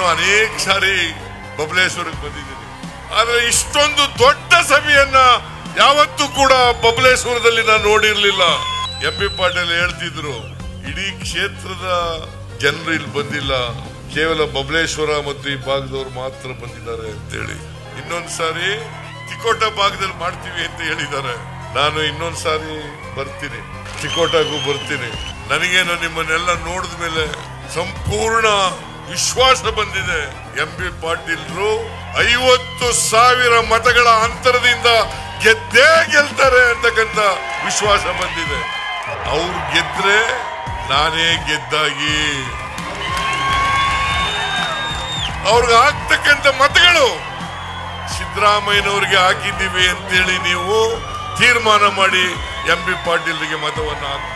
ಅನೇಕ ಸಾರಿ ಬಬಲೇಶ್ವರಕ್ಕೆ ಬಂದಿದ್ದೀನಿ ಆದ್ರೆ ಇಷ್ಟೊಂದು ದೊಡ್ಡ ಸಭೆಯನ್ನ ಯಾವತ್ತೂ ಕೂಡ ಬಬಲೇಶ್ವರದಲ್ಲಿ ನಾನು ನೋಡಿರ್ಲಿಲ್ಲ ಎಂ ಬಿ ಪಾಟೀಲ್ ಹೇಳ್ತಿದ್ರು ಇಡೀ ಕ್ಷೇತ್ರದ ಜನರು ಇಲ್ಲಿ ಬಂದಿಲ್ಲ ಕೇವಲ ಬಬಲೇಶ್ವರ ಮತ್ತು ಈ ಭಾಗದವರು ಮಾತ್ರ ಬಂದಿದ್ದಾರೆ ಅಂತೇಳಿ ಇನ್ನೊಂದ್ ಸಾರಿ ತಿಕೋಟ ಭಾಗದಲ್ಲಿ ಮಾಡ್ತೀವಿ ಅಂತ ಹೇಳಿದ್ದಾರೆ ನಾನು ಇನ್ನೊಂದ್ ಸಾರಿ ಬರ್ತೀನಿ ತಿಕೋಟಾಗೂ ಬರ್ತೀನಿ ನನಗೇನು ನಿಮ್ಮನ್ನೆಲ್ಲ ನೋಡಿದ ಮೇಲೆ ಸಂಪೂರ್ಣ ವಿಶ್ವಾಸ ಬಂದಿದೆ ಎಂ ಬಿ ಪಾಟೀಲ್ರು ಐವತ್ತು ಸಾವಿರ ಮತಗಳ ಅಂತರದಿಂದ ಗೆದ್ದೇ ಗೆಲ್ತಾರೆ ಅಂತಕ್ಕಂಥ ವಿಶ್ವಾಸ ಬಂದಿದೆ ಅವ್ರು ಗೆದ್ರೆ ನಾನೇ ಗೆದ್ದಾಗಿ ಅವ್ರಿಗೆ ಆಗ್ತಕ್ಕಂಥ ಮತಗಳು ಸಿದ್ದರಾಮಯ್ಯನವರಿಗೆ ಹಾಕಿದ್ದೀವಿ ಅಂತೇಳಿ ನೀವು ತೀರ್ಮಾನ ಮಾಡಿ ಎಂ ಬಿ ಪಾಟೀಲ್ರಿಗೆ ಮತವನ್ನು ಹಾಕ್ತೀವಿ